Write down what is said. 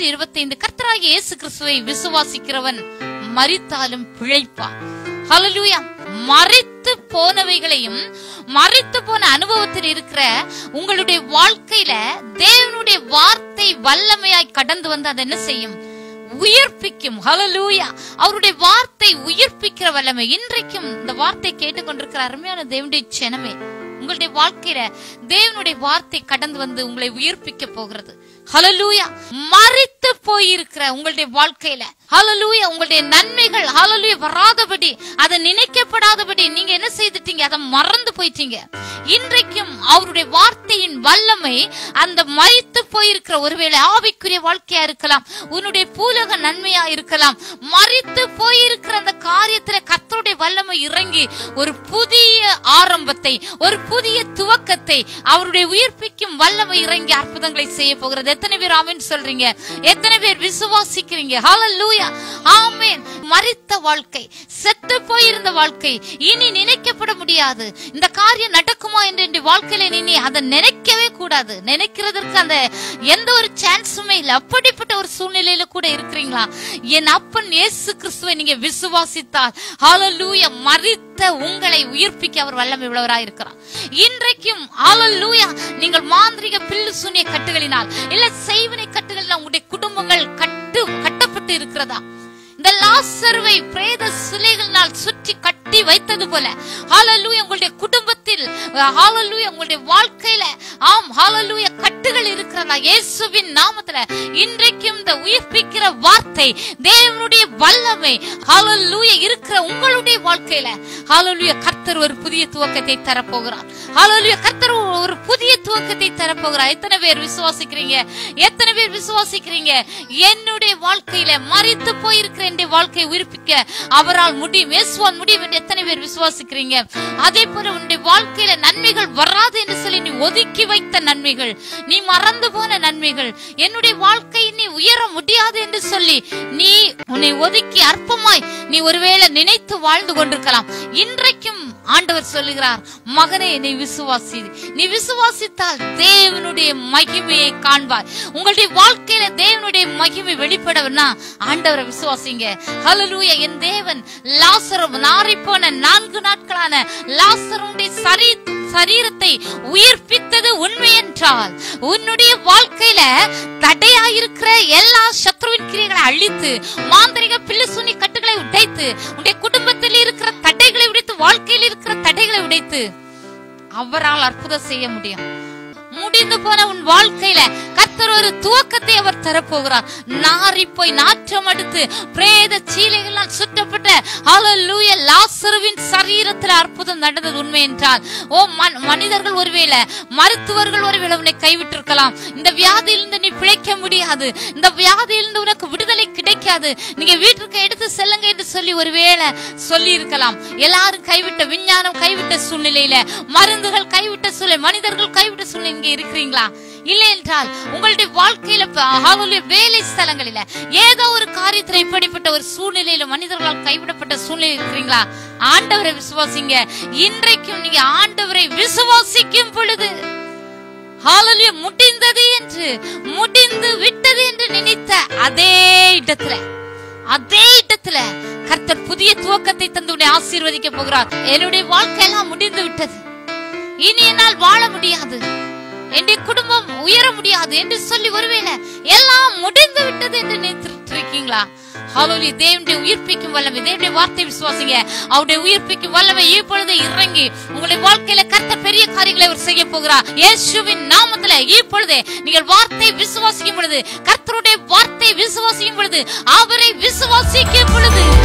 இருபத்தி ஐந்து கர்த்தராகிய இயேசு கிறிஸ்துவை விசுவாசிக்கிறவன் மரித்தாலும் பிழைப்பான் ஹalleluya மறித்து போனவைகளையும் மறித்து போன அனுபவத்தில் இருக்கிற உங்களுடைய வாழ்க்கையில தேவனுடைய வார்த்தை வல்லமையாய் கடந்து வந்து அதை என்ன செய்யும் உயிர்ப்பிக்கும் ஹalleluya அவருடைய வார்த்தை உயிர்ப்பிக்கிற வல்லமை இன்றைக்கும் இந்த வார்த்தை கேட்டுக்கொண்டிருக்கிற அருமையான தேவனுடைய ஜனமே உங்களுடைய வாழ்க்கையில தேவனுடைய வார்த்தை கடந்து வந்து உங்களை உயிர்ப்பிக்க போகிறது ஹalleluya மறித்து போயிருக்கிற உங்களுடைய வாழ்க்கையில ஹalleluya உங்களுடைய நன்மைகள் ஹalleluya வராதபடி அதை நினைக்கப்படாதபடி நீங்க என்ன செய்துட்டீங்க அதை மறந்து போயிட்டீங்க இன்றைக்கும் அவருடைய வார்த்தையின் வல்லமை அந்த மறித்து போயிருக்கிற ஒருவேளை ஆவிக்குரிய வாழ்க்கையா இருக்கலாம் உன்னுடைய பூலக நன்மையா இருக்கலாம் மறித்து போயிருக்கிற அந்த காரியத்துல கர்த்தருடைய வல்லமை இறங்கி ஒரு புதிய ஆரம்பத்தை ஒரு புதிய துவக்கத்தை அவருடைய உயிர்ப்பிக்கும் வல்லமை இறங்கி அற்புதங்களை செய்ய போகிறது எத்தனை பேர் ஆமென் சொல்றீங்க எத்தனை பேர் விசுவாசிக்கிறீங்க ஹalleluya ஆமென் மரித்த வாழ்க்கை செத்து போயிருந்த வாழ்க்கை இனி நினைக்கப்பட முடியாது இந்த காரியம் நடக்குமா என்று என் வாழ்க்கையில நீ அதை நினைக்கவே கூடாது நினைக்கிறதற்கு அந்த எந்த ஒரு சான்ஸுமே இல்லை அப்படிப்பட்ட ஒரு சூழ்நிலையில கூட இருக்கிறீங்களா என் அப்பன் இயேசு கிறிஸ்துவை நீங்க விசுவாசித்தால் ஹalleluya மரித்த உங்களை உயிர்ப்பிக்க அவர் வல்லமை உள்ளவராய் இருக்கிறார் இன்றைக்கும் ஹalleluya நீங்கள் மாந்திரிக பில்லு சூனிய கட்டுகளினால் இல்ல செய்வினை கட்டுகளினால் உங்களுடைய குடும்பங்கள் கட்டு கட்டப்பட்டு இருக்கிறதா இந்த லாசருவை பிரேத சிலைகளினால் சுற்றி கட்டி வைத்தது போல ஹalleluya உங்களுடைய குடும்பத்தில் ஹalleluya உங்களுடைய வாழ்க்கையில ஆம் ஹalleluya கட்டுகள் இருக்கிறதா இயேசுவின் நாமத்துல இன்றைக்கும் இந்த உயிர்ப்பிக்கிற வார்த்தை தேவனுடைய வல்லமை ஹalleluya இருக்கிற உங்களுடைய வாழ்க்கையில ஹalleluya கர்த்தர் ஒரு புதிய துவக்கத்தை தரப்போகிறார் ஹalleluya கர்த்தர் ஒரு புதிய துவக்கத்தை தரப்போகிறார் எத்தனை பேர் விசுவாசிக்கிறீங்க எத்தனை பேர் விசுவாசிக்கிறீங்க என்னுடைய வாழ்க்கையில மறித்து போயிருக்கிற என்னுடைய வாழ்க்கையை உயிர்ப்பிக்க அவரால் முடியும் இயேசுவால் முடியும் என்று எத்தனை பேர் விசுவாசிக்கிறீங்க அதே போல உன்னுடைய வாழ்க்கையில நன்மைகள் வராது என்று சொல்லி நீ ஒதுக்கி வைத்த நன்மைகள் நீ மறந்து போன நன்மைகள் என்னுடைய வாழ்க்கை நீ உயர முடியாது என்று சொல்லி நீ உன்னை ஒதுக்கி அற்பமாய் நீ ஒருவேளை நினைத்து வாழ்ந்து கொண்டிருக்கலாம் இன்றைக்கும் ஆண்டவர் சொல்லுகிறார் மகனே நீ விசுவாசி நீ விசுவாசித்தால் தேவனுடைய மகிமையை காண்பாய் உங்களுடைய வாழ்க்கையில தேவனுடைய மகிமை வெளிப்படவனா ஆண்டவரை விசுவாசிங்க ஹalleluya என் தேவன் லாசரும் நாறிப்போன நான்கு நாட்களான லாசருடைய சரீ சரீரத்தை உயிர்ப்பித்தது உண்மை என்றால் உன்னுடைய வாழ்க்கையில தடையாயிருக்கிற எல்லா சத்ருவின் கிரியைகளை அழித்து மாந்திரிக பில்லுசுனி கட்டுகளை உடைத்து உன்னுடைய குடும்பத்தில் இருக்கிற தடைகளை உடைத்து வாழ்க்கையில் இருக்கிற தடைகளை உடைத்து அவரால் அற்புதம் செய்ய முடியும் முடிந்து போன உன் வாழ்க்கையில கர்த்தர் ஒரு துவக்கத்தை அவர் தரப்போகிறார் நாரி போய் நாற்றம் அடுத்து பிரேத சீலைகளால் சுற்றப்பட்ட ஹalleluya லாசருவின் சரீரத்தில் அற்புதம் நடந்தது உண்மை என்றால் ஓ மன்- மனிதர்கள் ஒருவேளை மருத்துவர்கள் ஒருவேளை உன்னை கைவிட்டிருக்கலாம் இந்த வியாதியிலிருந்து நீ பிழைக்க முடியாது இந்த வியாதியிலிருந்து உனக்கு விடுதலை கிடைக்காது நீங்க வீட்டுக்கு எடுத்து செல்லுங்க என்று சொல்லி ஒருவேளை சொல்லி இருக்கலாம் எல்லாரும் கைவிட்ட விஞ்ஞானம் கைவிட்ட சூழ்நிலையில மருந்துகள் கைவிட்ட சூழ்நிலை மனிதர்கள் கைவிட்ட சூழ்நிலை இங்க இருக்கிறீங்களா இல்லை என்றால் உங்களுடைய வாழ்க்கையில ப- ஹalleluya, வேலை ஸ்தலங்களில ஏதோ ஒரு காரியத்துல இப்படிப்பட்ட ஒரு சூழ்நிலையில மனிதர்களால் கைவிடப்பட்ட சூழ்நிலை இருக்கிறீங்களா ஆண்டவரை விசுவாசிங்க இன்றைக்கும் நீங்க ஆண்டவரை விசுவாசிக்கும் பொழுது ஹalleluya முடிந்தது என்று முடிந்து விட்டது என்று நினைத்த அதே இடத்துல அதே இடத்துல கர்த்தர் புதிய துவக்கத்தை தந்து உன்னை ஆசீர்வதிக்க போகிறார் என்னுடைய வாழ்க்கையெல்லாம் முடிந்து விட்டது இனி என்னால் வாழ முடியாது என்னுடைய குடும்பம் உயர முடியாது என்று சொல்லி ஒருவேளை எல்லாம் முடிந்து விட்டது என்று நினைத்து இருக்கீங்களா ஹalleluya தேவனுடைய உயிர்ப்பிக்கும் வல்லமை தேவனுடைய வார்த்தை விசுவாசிங்க அவருடைய உயிர்ப்பிக்கும் வல்லமை இப்பொழுது இறங்கி உங்களுடைய வாழ்க்கையில கர்த்தர் பெரிய காரியங்களை அவர் செய்ய போகிறார் இயேசுவின் நாமத்துல இப்பொழுதே நீங்கள் வார்த்தை விசுவாசிக்கும் பொழுது கர்த்தருடைய வார்த்தை விசுவாசிக்கும் பொழுது அவரை விசுவாசிக்கும் பொழுது